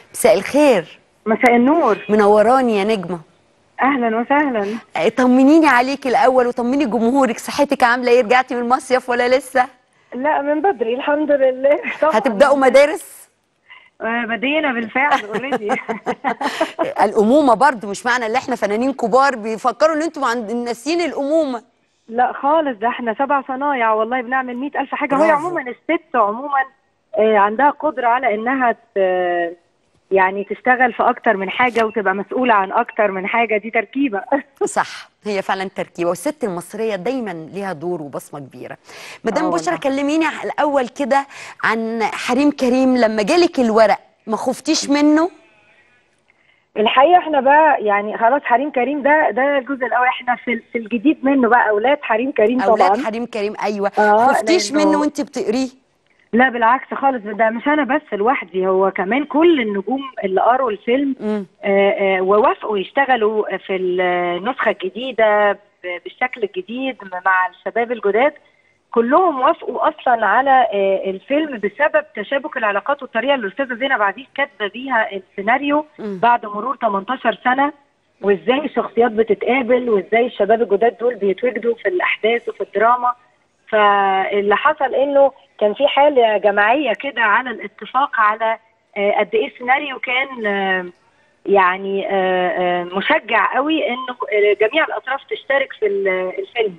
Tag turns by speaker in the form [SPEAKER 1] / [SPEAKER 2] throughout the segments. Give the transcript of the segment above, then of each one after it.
[SPEAKER 1] مساء الخير
[SPEAKER 2] مساء النور
[SPEAKER 1] منوراني يا نجمه
[SPEAKER 2] اهلا وسهلا
[SPEAKER 1] آه، طمنيني عليك الاول وطمني جمهورك صحتك عامله ايه رجعتي من المصيف ولا لسه
[SPEAKER 2] لا من بدري الحمد لله طبعا
[SPEAKER 1] هتبداوا مدارس
[SPEAKER 2] آه، بدينا بالفعل اوريدي
[SPEAKER 1] الامومه برضو مش معنى ان احنا فنانين كبار بيفكروا ان انتوا عند ناسيين الامومه
[SPEAKER 2] لا خالص ده احنا سبع صنايع والله بنعمل مئة ألف حاجة هي
[SPEAKER 1] برافو.
[SPEAKER 2] عموما الست عموما آه، عندها قدرة على إنها ت- يعني تشتغل في أكتر من حاجة وتبقى مسؤولة عن أكتر من حاجة دي تركيبة
[SPEAKER 1] صح هي فعلا تركيبه والست المصريه دايما ليها دور وبصمه كبيره
[SPEAKER 2] آه
[SPEAKER 1] مدام
[SPEAKER 2] والله.
[SPEAKER 1] بشرى كلميني ع- الاول كده عن حريم كريم لما جالك الورق ما خفتيش منه
[SPEAKER 2] الحقيقة احنا بقى يعني خلاص حريم كريم ده ده الجزء الأول احنا في في الجديد منه بقى أولاد حريم كريم
[SPEAKER 1] اولاد
[SPEAKER 2] طبعا
[SPEAKER 1] حريم كريم ايوه
[SPEAKER 2] آه،
[SPEAKER 1] خفتيش
[SPEAKER 2] لأنه-
[SPEAKER 1] منه وانت بتقريه
[SPEAKER 2] لا بالعكس خالص ده مش انا بس لوحدي هو كمان كل النجوم اللي قروا الفيلم
[SPEAKER 1] مم.
[SPEAKER 2] آه، آه، ووافقوا يشتغلوا في النسخه الجديده ب- بالشكل الجديد مع الشباب الجداد كلهم وافقوا اصلا على آه، الفيلم بسبب تشابك العلاقات والطريقه اللي الاستاذه زينب عزيز كاتبه بيها السيناريو
[SPEAKER 1] مم.
[SPEAKER 2] بعد مرور 18 سنه وازاي الشخصيات بتتقابل وازاي الشباب الجداد دول بيتواجدوا في الاحداث وفي الدراما فاللي حصل انه كان في حاله جماعيه كده على الاتفاق على آه، قد ايه السيناريو كان آه، يعني آه، آه، مشجع قوي انه آه، جميع الاطراف تشترك في ال- الفيلم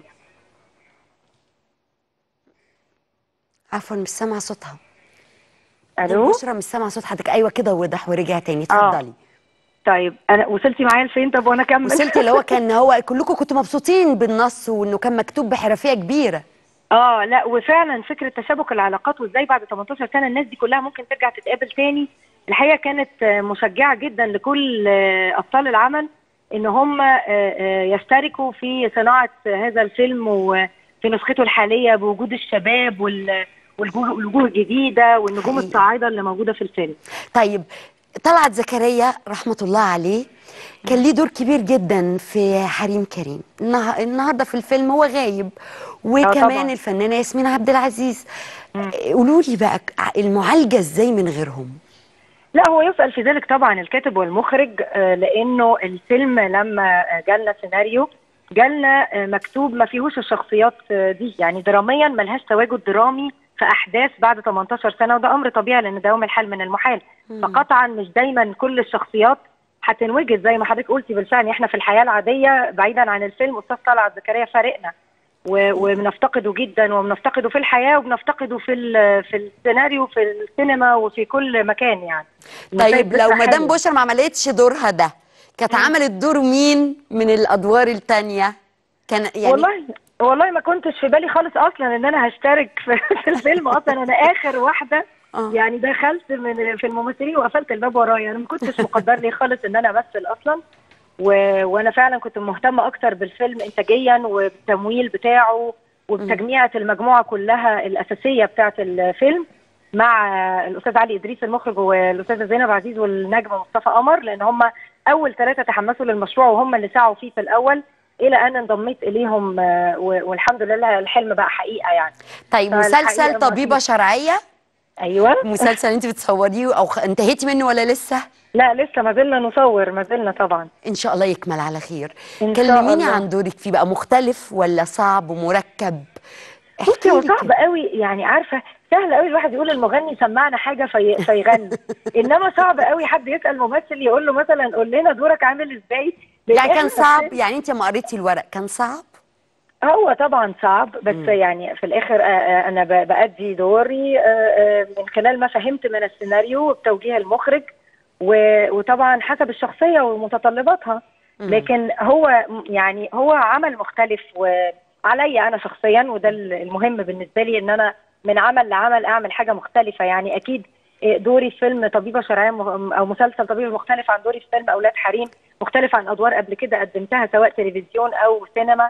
[SPEAKER 1] عفوا مش سامعه صوتها
[SPEAKER 2] الو
[SPEAKER 1] بشرى مش سامعه صوت حضرتك ايوه كده وضح ورجع تاني
[SPEAKER 2] آه.
[SPEAKER 1] اتفضلي
[SPEAKER 2] طيب انا وصلتي معايا لفين طب وانا اكمل
[SPEAKER 1] وصلتي اللي هو كان هو كلكم كنتوا مبسوطين بالنص وانه كان مكتوب بحرفيه كبيره
[SPEAKER 2] اه لا وفعلا فكره تشابك العلاقات وازاي بعد 18 سنه الناس دي كلها ممكن ترجع تتقابل تاني الحقيقه كانت آه، مشجعه جدا لكل آه، ابطال العمل ان هم آه، آه، يشتركوا في صناعه هذا الفيلم وفي نسخته الحاليه بوجود الشباب وال والوجوه والوجوه الجديده والنجوم
[SPEAKER 1] حقيقي.
[SPEAKER 2] الصاعده اللي موجوده في الفيلم
[SPEAKER 1] طيب طلعت زكريا رحمه الله عليه كان ليه دور كبير جدا في حريم كريم النها- النهارده في الفيلم هو غايب وكمان
[SPEAKER 2] طبعاً.
[SPEAKER 1] الفنانه ياسمين عبد العزيز قولوا لي بقى المعالجه ازاي من غيرهم
[SPEAKER 2] لا هو يسأل في ذلك طبعا الكاتب والمخرج آه، لأنه الفيلم لما آه، جالنا سيناريو جالنا آه، مكتوب ما فيهوش الشخصيات آه، دي يعني دراميا ملهاش تواجد درامي في أحداث بعد 18 سنة وده أمر طبيعي لأن دوام الحال من المحال فقطعا مش دايما كل الشخصيات هتنوجد زي ما حضرتك قلتي بالفعل يعني احنا في الحياة العادية بعيدا عن الفيلم أستاذ طلعت زكريا فارقنا و- وبنفتقده جدا وبنفتقده في الحياة وبنفتقده في ال- في السيناريو في السينما وفي كل مكان يعني
[SPEAKER 1] طيب لو
[SPEAKER 2] المشاهد
[SPEAKER 1] مدام
[SPEAKER 2] حلوة.
[SPEAKER 1] بشرى ما عملتش دورها ده كانت عملت دور مين من الادوار التانية كان يعني
[SPEAKER 2] والله والله ما كنتش في بالي خالص اصلا ان انا هشترك في, في الفيلم اصلا انا اخر واحده
[SPEAKER 1] آه.
[SPEAKER 2] يعني دخلت من في الممثلين وقفلت الباب ورايا انا ما كنتش مقدر لي خالص ان انا امثل اصلا و... وانا فعلا كنت مهتمه اكتر بالفيلم انتاجيا وبالتمويل بتاعه وبتجميعة المجموعه كلها الاساسيه بتاعه الفيلم مع الاستاذ علي ادريس المخرج والاستاذه زينب عزيز والنجم مصطفى قمر لان هم اول ثلاثه تحمسوا للمشروع وهم اللي سعوا فيه في الاول الى ان انضميت اليهم آه، و- والحمد لله الحلم بقى حقيقه يعني
[SPEAKER 1] طيب
[SPEAKER 2] فالحقيقة
[SPEAKER 1] مسلسل
[SPEAKER 2] ما
[SPEAKER 1] طبيبه
[SPEAKER 2] فيش.
[SPEAKER 1] شرعيه
[SPEAKER 2] ايوه
[SPEAKER 1] مسلسل انت بتصوريه او خ... انتهيتي منه ولا لسه
[SPEAKER 2] لا لسه ما زلنا نصور ما زلنا طبعا
[SPEAKER 1] ان شاء الله يكمل على خير
[SPEAKER 2] إن شاء
[SPEAKER 1] كلميني
[SPEAKER 2] الله.
[SPEAKER 1] عن دورك فيه بقى مختلف ولا صعب ومركب
[SPEAKER 2] بصي هو
[SPEAKER 1] لي
[SPEAKER 2] صعب
[SPEAKER 1] كده.
[SPEAKER 2] قوي يعني عارفه سهل قوي الواحد يقول المغني سمعنا حاجه في فيغني انما صعب قوي حد يسال ممثل يقول له مثلا قول لنا دورك عامل ازاي لأن
[SPEAKER 1] يعني كان
[SPEAKER 2] إحنا
[SPEAKER 1] صعب
[SPEAKER 2] نفسنا-
[SPEAKER 1] يعني انت ما قريتي الورق كان صعب
[SPEAKER 2] هو طبعا صعب بس يعني في الاخر آه، آه، انا ب- بأدي دوري آه، آه، من خلال ما فهمت من السيناريو وبتوجيه المخرج و- وطبعا حسب الشخصيه ومتطلباتها لكن هو م- يعني هو عمل مختلف وعليا انا شخصيا وده ال- المهم بالنسبه لي ان انا من عمل لعمل اعمل حاجه مختلفه يعني اكيد آه، دوري في فيلم طبيبه شرعيه م- او مسلسل طبيب مختلف عن دوري في فيلم اولاد حريم مختلف عن ادوار قبل كده قدمتها سواء تلفزيون او سينما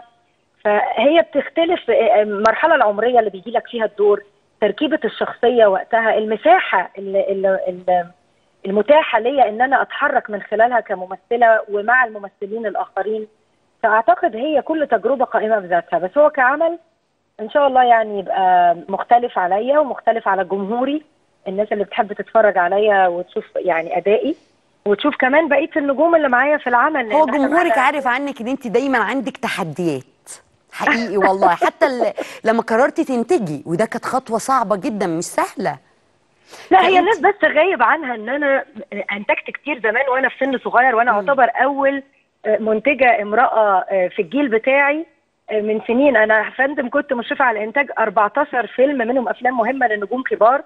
[SPEAKER 2] فهي بتختلف آه، المرحله العمريه اللي بيجي لك فيها الدور تركيبه الشخصيه وقتها المساحه اللي اللي اللي المتاحه ليا ان انا اتحرك من خلالها كممثله ومع الممثلين الاخرين فاعتقد هي كل تجربه قائمه بذاتها بس هو كعمل ان شاء الله يعني يبقى مختلف عليا ومختلف على جمهوري الناس اللي بتحب تتفرج عليا وتشوف يعني ادائي وتشوف كمان بقيه النجوم اللي معايا في العمل
[SPEAKER 1] هو
[SPEAKER 2] لأن إحنا
[SPEAKER 1] جمهورك
[SPEAKER 2] معانا-
[SPEAKER 1] عارف عنك ان انت دايما عندك تحديات حقيقي والله حتى ال- لما قررتي تنتجي وده كانت خطوه صعبه جدا مش سهله
[SPEAKER 2] لا هي
[SPEAKER 1] فأنت-
[SPEAKER 2] الناس بس غايب عنها ان انا انتجت كتير زمان وانا في سن صغير وانا اعتبر اول منتجه امراه في الجيل بتاعي من سنين انا يا فندم كنت مشرفه على انتاج 14 فيلم منهم افلام مهمه لنجوم كبار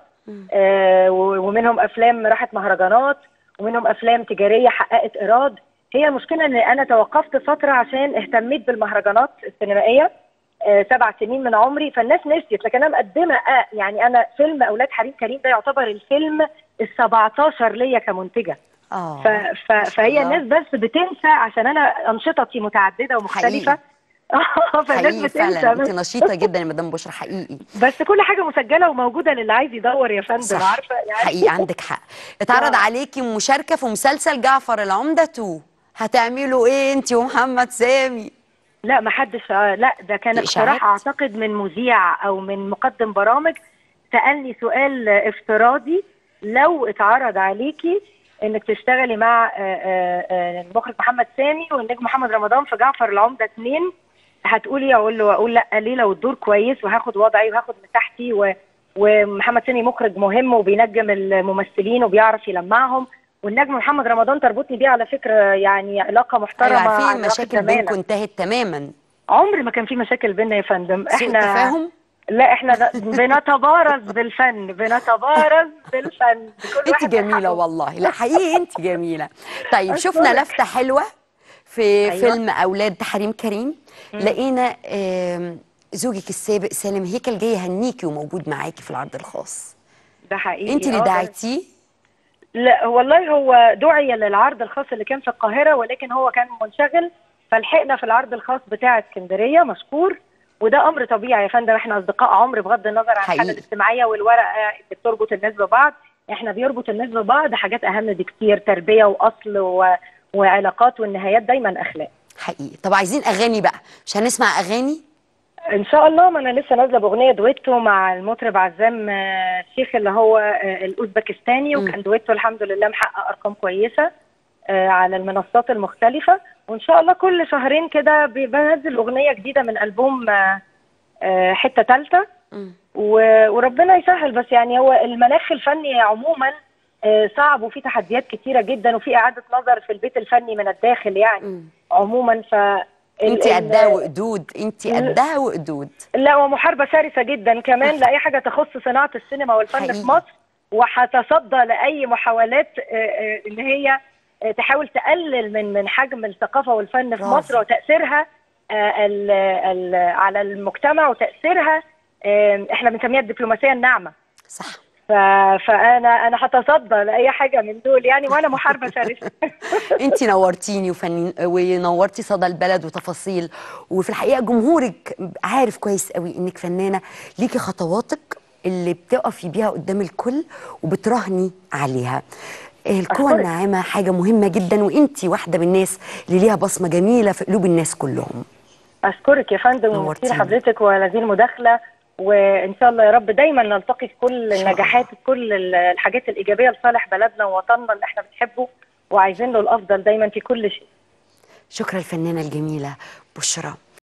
[SPEAKER 2] آه، و- ومنهم افلام راحت مهرجانات ومنهم افلام تجاريه حققت ايراد هي المشكله ان انا توقفت فتره عشان اهتميت بالمهرجانات السينمائيه آه، سبع سنين من عمري فالناس نسيت لكن انا مقدمه آه يعني انا فيلم اولاد حريم كريم ده يعتبر الفيلم ال 17 ليا كمنتجه
[SPEAKER 1] اه
[SPEAKER 2] ف... ف... فهي
[SPEAKER 1] الله.
[SPEAKER 2] الناس بس بتنسى عشان انا انشطتي متعدده ومختلفه فالناس
[SPEAKER 1] حقيقي فعلا انت
[SPEAKER 2] بتنسى
[SPEAKER 1] نشيطه جدا يا مدام بشرى حقيقي
[SPEAKER 2] بس كل حاجه مسجله وموجوده للي عايز يدور يا فندم
[SPEAKER 1] صح
[SPEAKER 2] عارفه يعني
[SPEAKER 1] حقيقي عندك حق اتعرض
[SPEAKER 2] آه.
[SPEAKER 1] عليكي مشاركه في مسلسل جعفر العمده 2 هتعملوا ايه انت ومحمد سامي
[SPEAKER 2] لا ما حدش آه، لا ده كان
[SPEAKER 1] دي إشاعات؟
[SPEAKER 2] اقتراح اعتقد من مذيع او من مقدم برامج سالني سؤال آه، افتراضي لو اتعرض عليكي انك تشتغلي مع آه، آه، آه، المخرج محمد سامي والنجم محمد رمضان في جعفر العمده اتنين هتقولي اقول له اقول لا ليه لو الدور كويس وهاخد وضعي وهاخد مساحتي و ومحمد سامي مخرج مهم وبينجم الممثلين وبيعرف يلمعهم والنجم محمد رمضان تربطني بيه على فكره يعني علاقه محترمه
[SPEAKER 1] ايوه عارفين
[SPEAKER 2] علاقة
[SPEAKER 1] المشاكل
[SPEAKER 2] زمالة.
[SPEAKER 1] بينكم انتهت تماما
[SPEAKER 2] عمر ما كان في مشاكل بينا يا فندم
[SPEAKER 1] سوء تفاهم
[SPEAKER 2] لا احنا ب- بنتبارز بالفن بنتبارز بالفن كل
[SPEAKER 1] انت
[SPEAKER 2] واحد
[SPEAKER 1] جميله
[SPEAKER 2] بحقه.
[SPEAKER 1] والله لا حقيقي انت جميله طيب
[SPEAKER 2] أشكرك.
[SPEAKER 1] شفنا لفته حلوه في
[SPEAKER 2] أيوة.
[SPEAKER 1] فيلم اولاد حريم كريم لقينا آم، زوجك السابق سالم هيكل جاي يهنيكي وموجود معاكي في العرض الخاص
[SPEAKER 2] ده حقيقي
[SPEAKER 1] انت اللي
[SPEAKER 2] آه، ده-
[SPEAKER 1] دعيتيه
[SPEAKER 2] لا والله هو دعي للعرض الخاص اللي كان في القاهره ولكن هو كان منشغل فلحقنا في العرض الخاص بتاع اسكندريه مشكور وده امر طبيعي يا فندم احنا اصدقاء عمر بغض النظر عن الحاله
[SPEAKER 1] حقيقي.
[SPEAKER 2] الاجتماعيه والورقه اللي بتربط الناس ببعض احنا بيربط الناس ببعض حاجات اهم بكتير تربيه واصل و... وعلاقات والنهايات دايما اخلاق
[SPEAKER 1] حقيقي طب عايزين اغاني بقى مش هنسمع اغاني
[SPEAKER 2] ان شاء الله ما انا لسه نازله باغنيه دويتو مع المطرب عزام آه، شيخ اللي هو آه، الاوزبكستاني
[SPEAKER 1] مم.
[SPEAKER 2] وكان دويتو الحمد لله محقق ارقام كويسه آه، على المنصات المختلفه وان شاء الله كل شهرين كده ب- بنزل اغنيه جديده من البوم آه، آه، حته ثالثه
[SPEAKER 1] مم.
[SPEAKER 2] وربنا يسهل بس يعني هو المناخ الفني عموما آه، صعب وفي تحديات كتيره جدا وفي اعاده نظر في البيت الفني من الداخل يعني
[SPEAKER 1] مم.
[SPEAKER 2] عموما ف
[SPEAKER 1] انت
[SPEAKER 2] ال-
[SPEAKER 1] قدها
[SPEAKER 2] ال-
[SPEAKER 1] وقدود انت قدها وقدود
[SPEAKER 2] لا ومحاربة شرسة جدا كمان لأي حاجة تخص صناعة السينما والفن
[SPEAKER 1] حقيقي.
[SPEAKER 2] في مصر وهتصدى لأي محاولات آه، آه، إن هي آه، تحاول تقلل من من حجم الثقافة والفن في
[SPEAKER 1] برافو.
[SPEAKER 2] مصر وتأثيرها آه، ال- ال- على المجتمع وتأثيرها آه، احنا بنسميها الدبلوماسية الناعمة
[SPEAKER 1] صح
[SPEAKER 2] ف- فأنا أنا هتصدى لأي حاجة من دول يعني وأنا محاربة شرسة
[SPEAKER 1] انت نورتيني وفنين ونورتي صدى البلد وتفاصيل وفي الحقيقه جمهورك عارف كويس قوي انك فنانه ليكي خطواتك اللي بتقفي بيها قدام الكل وبتراهني عليها القوة
[SPEAKER 2] أشكرك.
[SPEAKER 1] الناعمة حاجة مهمة جدا وانت واحدة من الناس اللي ليها بصمة جميلة في قلوب الناس كلهم
[SPEAKER 2] أشكرك يا فندم
[SPEAKER 1] نورتيني.
[SPEAKER 2] وميرسي لحضرتك وهذه المداخلة وإن شاء الله يا رب دايما نلتقي في كل
[SPEAKER 1] شاء
[SPEAKER 2] النجاحات كل ال- الحاجات الإيجابية لصالح بلدنا ووطننا اللي احنا بنحبه وعايزين له الأفضل دايما في كل شيء
[SPEAKER 1] شكرا الفنانة الجميلة بشرى